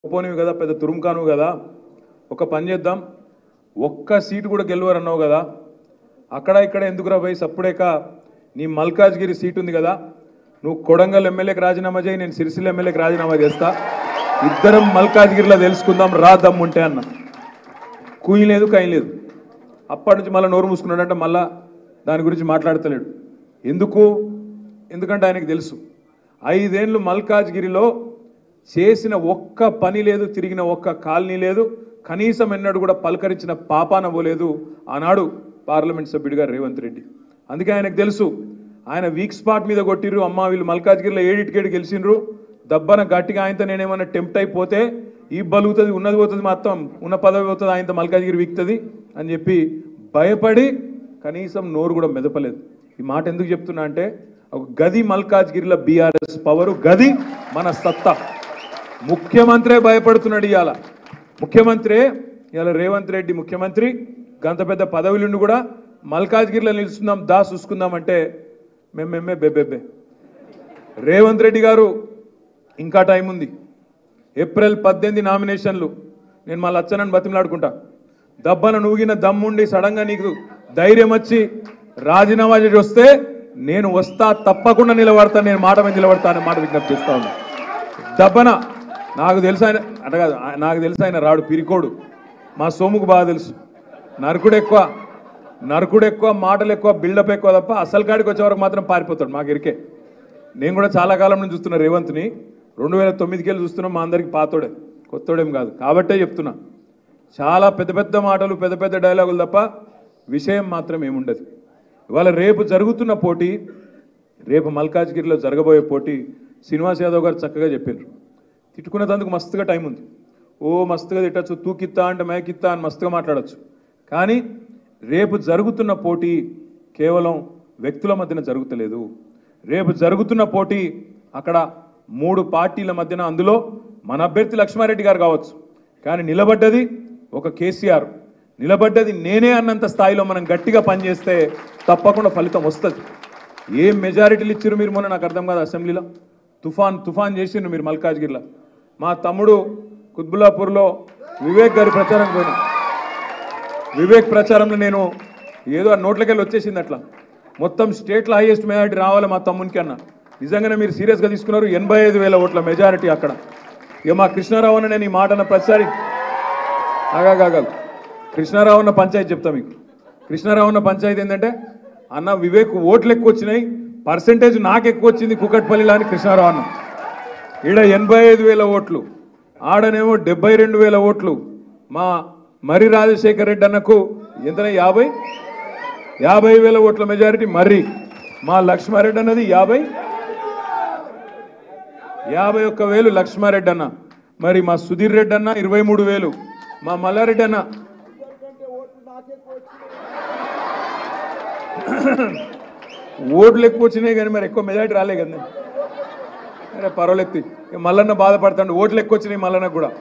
పోనివి కదా పెద్ద తురుముకాను కదా ఒక పని చేద్దాం ఒక్క సీటు కూడా గెలవరు అన్నావు కదా అక్కడ ఇక్కడ ఎందుకురా పోయి సప్పుడేక నీ మల్కాజ్గిరి సీట్ ఉంది కదా నువ్వు కొడంగల్ ఎమ్మెల్యేకి రాజీనామా చేయి నేను సిరిసిల్ల ఎమ్మెల్యేకి రాజీనామా చేస్తా ఇద్దరం మల్కాజ్గిరిలో తెలుసుకుందాం రా దమ్ముంటే అన్న కూయి లేదు కై లేదు అప్పటి నుంచి మళ్ళీ నోరు మూసుకున్నాడంటే మళ్ళా దాని గురించి మాట్లాడతలేడు ఎందుకు ఎందుకంటే ఆయనకు తెలుసు ఐదేండ్లు మల్కాజ్గిరిలో చేసిన ఒక్క పని లేదు తిరిగిన ఒక్క కాలనీ లేదు కనీసం ఎన్నడూ కూడా పలకరించిన పాపాన పోలేదు ఆనాడు పార్లమెంట్ సభ్యుడిగా రేవంత్ రెడ్డి అందుకే ఆయనకు తెలుసు ఆయన వీక్ స్పాట్ మీద కొట్టిర్రు అమ్మ వీళ్ళు మల్కాజ్గిరిలో ఏడిటికేడు గెలిచిండ్రు దబ్బన గట్టిగా ఆయనతో నేనేమన్నా టెంప్ట్ అయిపోతే ఈ బలుగుతుంది ఉన్నది పోతుంది మొత్తం ఉన్న పదవి పోతుంది ఆయనతో మల్కాజ్గిరి వీక్తుంది అని చెప్పి భయపడి కనీసం నోరు కూడా మెదపలేదు ఈ మాట ఎందుకు చెప్తున్నా అంటే ఒక గది మల్కాజ్గిరిలో బీఆర్ఎస్ పవరు గది మన సత్తా ముఖ్యమంత్రే భయపడుతున్నాడు ఇవాళ ముఖ్యమంత్రి ఇవాళ రేవంత్ రెడ్డి ముఖ్యమంత్రి గంత పెద్ద పదవులుండి కూడా మల్కాజ్గిరిలో నిలుస్తున్నాం దా చూసుకుందాం అంటే మేమేమే బెబ్బెబ్బే రేవంత్ రెడ్డి గారు ఇంకా టైం ఉంది ఏప్రిల్ పద్దెనిమిది నామినేషన్లు నేను మళ్ళీ వచ్చానని బతిమలాడుకుంటా దబ్బన నూగిన దమ్ముండి సడన్గా నీకు ధైర్యం వచ్చి రాజీనామా చేసి వస్తే నేను వస్తా తప్పకుండా నిలబడతా నేను మాట మీద నిలబడతా అనే మాట విజ్ఞప్తి చేస్తా ఉన్నా దబ్బన నాకు తెలుసు ఆయన అంటే కాదు ఆ- నాకు తెలుసు ఆయన రాడు పిరికోడు మా సోముకు బాగా తెలుసు నరకుడు ఎక్కువ నరకుడు ఎక్కువ మాటలు ఎక్కువ బిల్డప్ ఎక్కువ తప్ప అసలు కాడికి వచ్చే వరకు మాత్రం పారిపోతాడు మాకు ఇరికే నేను కూడా చాలా కాలం నుంచి చూస్తున్నా రేవంత్ని రెండు వేల తొమ్మిదికి వెళ్ళి చూస్తున్నాం మా అందరికి పాతోడే కొత్తోడేం కాదు కాబట్టే చెప్తున్నా చాలా పెద్ద పెద్ద మాటలు పెద్ద పెద్ద డైలాగులు తప్ప విషయం మాత్రం ఏముండదు ఇవాళ రేపు జరుగుతున్న పోటీ రేపు మల్కాజ్గిరిలో జరగబోయే పోటీ శ్రీనివాస్ యాదవ్ గారు చక్కగా చెప్పారు తిట్టుకునేందుకు మస్తుగా టైం ఉంది ఓ మస్తుగా తిట్టచ్చు తూకిత్తా అంటే మేకిత్తా అని మస్తుగా మాట్లాడచ్చు కానీ రేపు జరుగుతున్న పోటీ కేవలం వ్యక్తుల మధ్యన జరుగుతలేదు రేపు జరుగుతున్న పోటీ అక్కడ మూడు పార్టీల మధ్యన అందులో మన అభ్యర్థి లక్ష్మారెడ్డి గారు కావచ్చు కానీ నిలబడ్డది ఒక కేసీఆర్ నిలబడ్డది నేనే అన్నంత స్థాయిలో మనం గట్టిగా పనిచేస్తే తప్పకుండా ఫలితం వస్తుంది ఏం మెజారిటీలు ఇచ్చారు మీరు మొన్న నాకు అర్థం కాదు అసెంబ్లీలో తుఫాన్ తుఫాన్ చేసిండ్రు మీరు మల్కాజ్గిరిలో మా తమ్ముడు కుత్బుల్లాపూర్లో వివేక్ గారి ప్రచారం పోయినా వివేక్ ప్రచారంలో నేను ఏదో ఆ నోట్లకెళ్ళి వచ్చేసింది అట్లా మొత్తం స్టేట్లో హైయెస్ట్ మెజారిటీ రావాలి మా తమ్మునికి అన్న నిజంగానే మీరు సీరియస్గా తీసుకున్నారు ఎనభై ఐదు వేల ఓట్ల మెజారిటీ అక్కడ ఇక మా కృష్ణారావు అన్న నేను ఈ మాట అన్న ప్రతిసారి ఆగాగాగా కృష్ణారావు అన్న పంచాయతీ చెప్తా మీకు కృష్ణారావు అన్న పంచాయతీ ఏంటంటే అన్న వివేక్ ఓట్లు ఎక్కువ వచ్చినాయి పర్సంటేజ్ నాకు ఎక్కువ వచ్చింది కుకట్పల్లిలో అని కృష్ణారావు అన్న ఈడ ఎనభై ఐదు వేల ఓట్లు ఆడనేమో డెబ్బై రెండు వేల ఓట్లు మా మరి రాజశేఖర్ రెడ్డి అన్నకు ఎంత యాభై యాభై వేల ఓట్ల మెజారిటీ మర్రి మా లక్ష్మారెడ్డి అన్నది యాభై యాభై ఒక్క వేలు లక్ష్మారెడ్డి అన్న మరి మా సుధీర్ రెడ్డి అన్న ఇరవై మూడు వేలు మా మల్లారెడ్డి అన్న ఓట్లు ఎక్కువ వచ్చినాయి కానీ మరి ఎక్కువ మెజారిటీ రాలే కదా అరే పర్వాలేదు ఇక మల్లన్న బాధపడతాడు ఓట్లు ఎక్కువ వచ్చినాయి మల్లన్నకు కూడా